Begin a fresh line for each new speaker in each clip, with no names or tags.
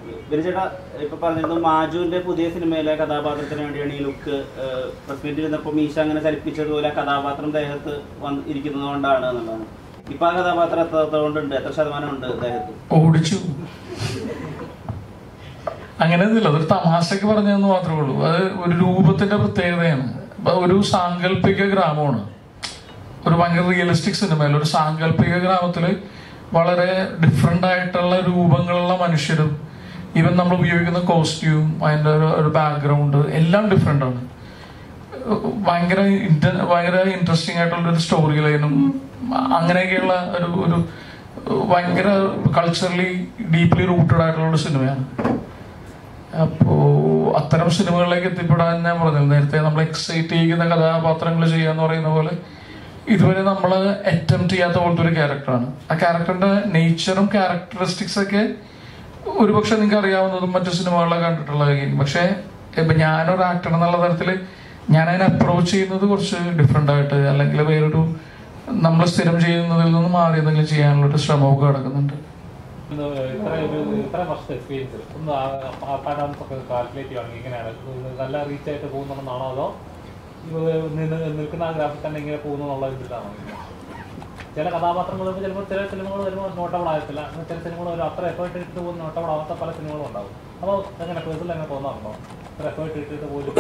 ബിരിചേട്ടാ ഇപ്പൊ പറഞ്ഞിരുന്നു മാജുവിന്റെ പുതിയ സിനിമയിലെ കഥാപാത്രത്തിന് വേണ്ടിയാണ് ഈ ലുക്ക് പ്രസ് മീറ്റിൽ ഇരുന്നപ്പോൾ മീശ അങ്ങനെ ചലിപ്പിച്ചതുപോലെ ആ കഥാപാത്രം ദേഹത്ത് വന്ന് ഇരിക്കുന്നത് കൊണ്ടാണ് എന്നുള്ളതാണ് ഇപ്പൊ ആ കഥാപാത്രം എത്രത്തോളം ഉണ്ട് എത്ര ശതമാനം ഉണ്ട് ദേഹത്ത്
ഓടിച്ചു അങ്ങനെയൊന്നുമില്ല അതൊരു തമാശക്ക് പറഞ്ഞതെന്ന് മാത്രമേ ഉള്ളൂ അത് ഒരു രൂപത്തിന്റെ പ്രത്യേകതയാണ് അപ്പൊ ഒരു സാങ്കല്പിക ഗ്രാമമാണ് ഒരു ഭയങ്കര റിയലിസ്റ്റിക് സിനിമയിൽ ഒരു സാങ്കല്പിക ഗ്രാമത്തില് വളരെ ഡിഫറെന്റ് ആയിട്ടുള്ള രൂപങ്ങളുള്ള മനുഷ്യരും ഈവൻ നമ്മൾ ഉപയോഗിക്കുന്ന കോസ്റ്റ്യൂം അതിന്റെ ഒരു ഒരു ബാക്ക്ഗ്രൗണ്ട് എല്ലാം ഡിഫറെന്റ് ആണ് ഭയങ്കര ഇന്റ- ഭയങ്കര ഇൻട്രസ്റ്റിംഗ് ആയിട്ടുള്ള ഒരു സ്റ്റോറി ലൈനും അങ്ങനെയൊക്കെയുള്ള ഒരു ഒരു ഭയങ്കര കൾച്ചറലി ഡീപ്ലി റൂട്ടഡ് ആയിട്ടുള്ള ഒരു സിനിമയാണ് അപ്പോ അത്തരം സിനിമകളിലേക്ക് എത്തിപ്പെടാൻ ഞാൻ പറഞ്ഞത് നേരത്തെ നമ്മൾ എക്സൈറ്റ് ചെയ്യുന്ന കഥാപാത്രങ്ങൾ ചെയ്യാന്ന് പറയുന്ന പോലെ ഇതുവരെ നമ്മൾ അറ്റംപ്റ്റ് ചെയ്യാത്ത പോലത്തെ ഒരു ക്യാരക്ടറാണ് ആ ക്യാരക്ടറിന്റെ നേച്ചറും ക്യാരക്ടറിസ്റ്റിക്സ് ഒക്കെ ഒരുപക്ഷെ നിങ്ങൾക്ക് അറിയാവുന്നതും മറ്റു സിനിമകളിലൊക്കെ കണ്ടിട്ടുള്ളതായിരിക്കും പക്ഷേ ഇപ്പൊ ഞാനൊരു ആക്ടർ എന്നുള്ള തരത്തിൽ ഞാൻ അതിനെ അപ്രോച്ച് ചെയ്യുന്നത് കുറച്ച് ഡിഫറെന്റ് ആയിട്ട് അല്ലെങ്കിൽ വേറൊരു നമ്മൾ സ്ഥിരം ചെയ്യുന്നതിൽ നിന്ന് മാറി എന്തെങ്കിലും ചെയ്യാനുള്ള ഒരു ശ്രമമൊക്കെ നടക്കുന്നുണ്ട്
ഇന്ന് ഇത്ര ഒരു ഇത്ര വർഷത്തെ എക്സ്പീരിയൻസ് ഒന്ന് പാടാൻസ് ഒക്കെ കാൽക്കുലേറ്റ് ചെയ്യുകയാണെങ്കിൽ ഇങ്ങനെയാണ് ഇത് നല്ല റീച്ച് ആയിട്ട് പോകുന്നുണ്ടെന്നാണോ അതോ ഇത് നിന്ന് നിൽക്കുന്ന ആ ഗ്രാഫിൽ തന്നെ ഇങ്ങനെ പോകുന്നു എന്നുള്ള ഇതിലാണോ ചില കഥാപാത്രങ്ങൾ വരുമ്പോൾ ചിലപ്പോൾ ചില സിനിമകൾ വരുമ്പോൾ നോട്ടബിൾ ആകത്തില്ല എന്നാൽ ചില സിനിമകൾ വരും അത്ര എഫേർട്ട് ഇട്ടിട്ട് പോലും നോട്ടബിൾ ആവാത്ത പല സിനിമകളും ഉണ്ടാവും അപ്പോൾ എങ്ങനെ പേഴ്സണൽ എങ്ങനെ തോന്നാറുണ്ടോ അത്ര എഫേർട്ട് ഇട്ടിട്ട് പോലും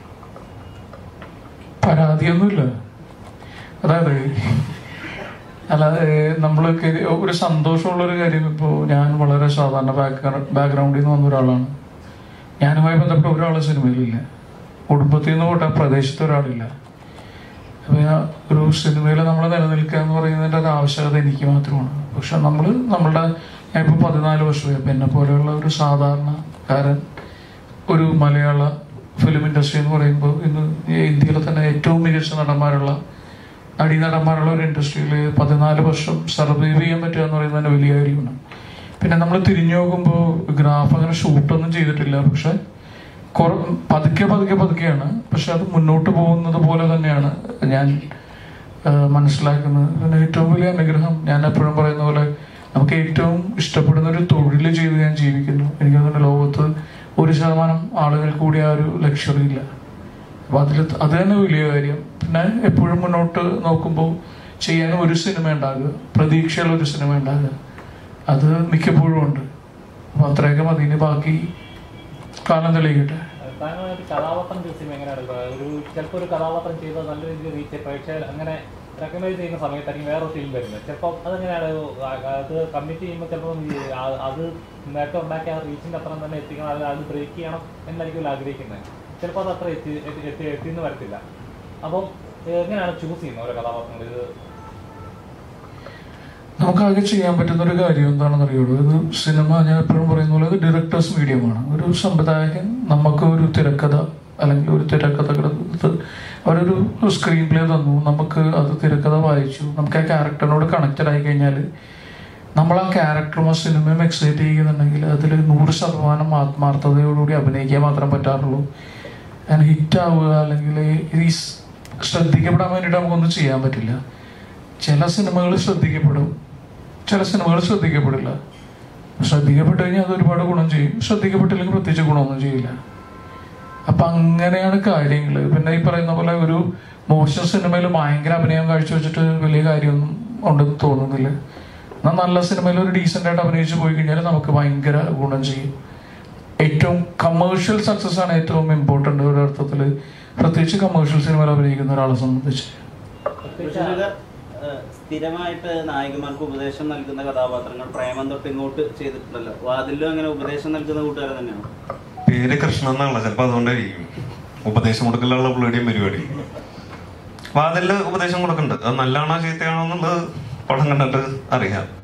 പരാതിയൊന്നുമില്ല അതായത് അല്ലാതെ നമ്മൾക്ക് ഒരു സന്തോഷമുള്ള ഒരു കാര്യം ഇപ്പോൾ ഞാൻ വളരെ സാധാരണ ബാക്ക്ഗ്രൗണ്ടിൽ നിന്ന് വന്ന ഒരാളാണ് ഞാനുമായി ബന്ധപ്പെട്ട ഒരാളും സിനിമയിലില്ല കുടുംബത്തിൽ നിന്ന് പോട്ടെ പ്രദേശത്ത് ഒരാളില്ല അപ്പൊ ഞാൻ ഒരു സിനിമയിൽ നമ്മൾ നിലനിൽക്കുക എന്ന് പറയുന്നതിന്റെ ഒരു ആവശ്യകത എനിക്ക് മാത്രമാണ് പക്ഷെ നമ്മൾ നമ്മളുടെ ഞാൻ ഇപ്പോൾ പതിനാല് വർഷമായി അപ്പൊ എന്നെ പോലെയുള്ള ഒരു സാധാരണക്കാരൻ ഒരു മലയാള ഫിലിം ഇൻഡസ്ട്രി എന്ന് പറയുമ്പോൾ ഇന്ന് ഇന്ത്യയിലെ തന്നെ ഏറ്റവും മികച്ച നടന്മാരുള്ള നടി നടന്മാരുള്ള ഒരു ഇൻഡസ്ട്രിയിൽ പതിനാല് വർഷം സർവൈവ് ചെയ്യാൻ പറ്റുക എന്ന് പറയുന്നത് തന്നെ വലിയ കാര്യമാണ് പിന്നെ നമ്മൾ തിരിഞ്ഞു നോക്കുമ്പോൾ ഗ്രാഫ് അങ്ങനെ ഷൂട്ടൊന്നും ചെയ്തിട്ടില്ല പക്ഷെ കുറ പതുക്കെ പതുക്കെ പതുക്കെയാണ് പക്ഷെ അത് മുന്നോട്ട് പോകുന്നത് പോലെ തന്നെയാണ് ഞാൻ ആ, മനസ്സിലാക്കുന്നത് പിന്നെ ഏറ്റവും വലിയ അനുഗ്രഹം ഞാൻ എപ്പോഴും പറയുന്ന പോലെ നമുക്ക് ഏറ്റവും ഇഷ്ടപ്പെടുന്ന ഒരു തൊഴിൽ ചെയ്ത് ഞാൻ ജീവിക്കുന്നു എനിക്ക് തോന്നുന്നു ലോകത്ത് ഒരു ശതമാനം ആളുകൾ കൂടി ആ ഒരു ലക്ഷറി ഇല്ല അപ്പൊ അതിൽ അത് തന്നെ വലിയ കാര്യം പിന്നെ എപ്പോഴും മുന്നോട്ട് നോക്കുമ്പോൾ ചെയ്യാൻ ഒരു സിനിമ ഉണ്ടാകുക പ്രതീക്ഷയുള്ള ഒരു സിനിമ ഉണ്ടാകുക അത് മിക്കപ്പോഴും ഉണ്ട് അപ്പൊ അത്രയൊക്കെ മതി ഇനി ബാക്കി കാലം തെളിയിക്കട്ടെ
താങ്കൾ ഒരു കഥാപാത്രം ചൂസ് ചെയ്യുമ്പോൾ എങ്ങനെയാണ് എടുക്കുക? ഒരു ചിലപ്പോൾ ഒരു കഥാപാത്രം ചെയ്ത് നല്ല രീതിയിൽ റീച്ച് പ്രേക്ഷകർ അങ്ങനെ റെക്കഗ്നൈസ് ചെയ്യുന്ന സമയത്തായിരിക്കും വേറെ ഫിലിം വരുന്നത് ചിലപ്പോൾ അതെങ്ങനെയാണ് ആ- അത് കമ്മിറ്റ് ചെയ്യുമ്പോൾ ചിലപ്പോൾ ഈ ആ- അത് നേരത്തെ ഉണ്ടാക്കിയ ആ റീച്ചിന്റെ അത്ര തന്നെ എത്തിക്കണം അത് അത് ബ്രേക്ക് ചെയ്യണം എന്നായിരിക്കും ആഗ്രഹിക്കുന്നത് ചിലപ്പോൾ അത് അത്ര എത്തി എത്തി എത്തി എത്തിയെന്ന് വരത്തില്ല അപ്പം എങ്ങനെയാണ് ചൂസ് ചെയ്യുന്നത് ഓരോ കഥാപാത്രങ്ങൾ ഇത്
നമുക്കാകെ ചെയ്യാൻ പറ്റുന്ന ഒരു കാര്യം എന്താണെന്ന് അറിയുള്ളൂ ഇത് സിനിമ ഞാൻ എപ്പോഴും പറയുന്ന പോലെ ഇത് ഡയറക്ടേഴ്സ് മീഡിയമാണ് ഒരു സംവിധായകൻ നമുക്ക് ഒരു തിരക്കഥ അല്ലെങ്കിൽ ഒരു തിരക്കഥ എടുത്ത് അവരൊരു സ്ക്രീൻ പ്ലേ തന്നു നമുക്ക് അത് തിരക്കഥ വായിച്ചു നമുക്ക് ആ ക്യാരക്ടറിനോട് കണക്റ്റഡ് ആയി കഴിഞ്ഞാൽ നമ്മൾ ആ ക്യാരക്ടറും ആ സിനിമയും എക്സൈറ്റ് ചെയ്യുന്നുണ്ടെങ്കിൽ അതിൽ നൂറ് ശതമാനം ആത്മാർത്ഥതയോടുകൂടി അഭിനയിക്കാൻ മാത്രം പറ്റാറുള്ളൂ ഞാൻ ഹിറ്റ് ആവുക അല്ലെങ്കിൽ ഈ സ് ശ്രദ്ധിക്കപ്പെടാൻ വേണ്ടിയിട്ട് നമുക്കൊന്നും ചെയ്യാൻ പറ്റില്ല ചില സിനിമകൾ ശ്രദ്ധിക്കപ്പെടും ചില സിനിമകൾ ശ്രദ്ധിക്കപ്പെടില്ല ശ്രദ്ധിക്കപ്പെട്ട് കഴിഞ്ഞാൽ അത് ഒരുപാട് ഗുണം ചെയ്യും ശ്രദ്ധിക്കപ്പെട്ടില്ലെങ്കിൽ പ്രത്യേകിച്ച് ഗുണമൊന്നും ചെയ്യില്ല അപ്പൊ അങ്ങനെയാണ് കാര്യങ്ങൾ പിന്നെ ഈ പറയുന്ന പോലെ ഒരു മോശം സിനിമയിൽ ഭയങ്കര അഭിനയം കാഴ്ചവെച്ചിട്ട് വലിയ കാര്യമൊന്നും ഉണ്ടെന്ന് തോന്നുന്നില്ല എന്നാൽ നല്ല സിനിമയിൽ ഒരു ഡീസെന്റ് ആയിട്ട് അഭിനയിച്ച് പോയി കഴിഞ്ഞാൽ നമുക്ക് ഭയങ്കര ഗുണം ചെയ്യും ഏറ്റവും കമേഴ്ഷ്യൽ സക്സസ് ആണ് ഏറ്റവും ഇമ്പോർട്ടന്റ് ഒരു അർത്ഥത്തിൽ പ്രത്യേകിച്ച് കമേഴ്ഷ്യൽ സിനിമയിൽ അഭിനയിക്കുന്ന ഒരാളെ സംബന്ധിച്ച്
പ്രത്യേകിച്ച്
പക്ഷേ ഇത്, ഏഹ്, സ്ഥിരമായിട്ട് നായകന്മാർക്ക് ഉപദേശം നൽകുന്ന കഥാപാത്രങ്ങൾ പ്രേമം തൊട്ട് ഇങ്ങോട്ട് ചെയ്തിട്ടുണ്ടല്ലോ വാതിലും അങ്ങനെ ഉപദേശം നൽകുന്ന കൂട്ടുകാരൻ തന്നെയാണ്
പേര് കൃഷ്ണൻ എന്നാണല്ലോ ചിലപ്പോ അതുകൊണ്ടായിരിക്കും ഉപദേശം കൊടുക്കലുള്ള പുള്ളിയുടെയും പരിപാടി വാതിലില് ഉപദേശം കൊടുക്കുന്നുണ്ട് അത് നല്ലതാണോ ചീത്തയാണോ എന്നുള്ളത് പടം കണ്ടിട്ട് അറിയാം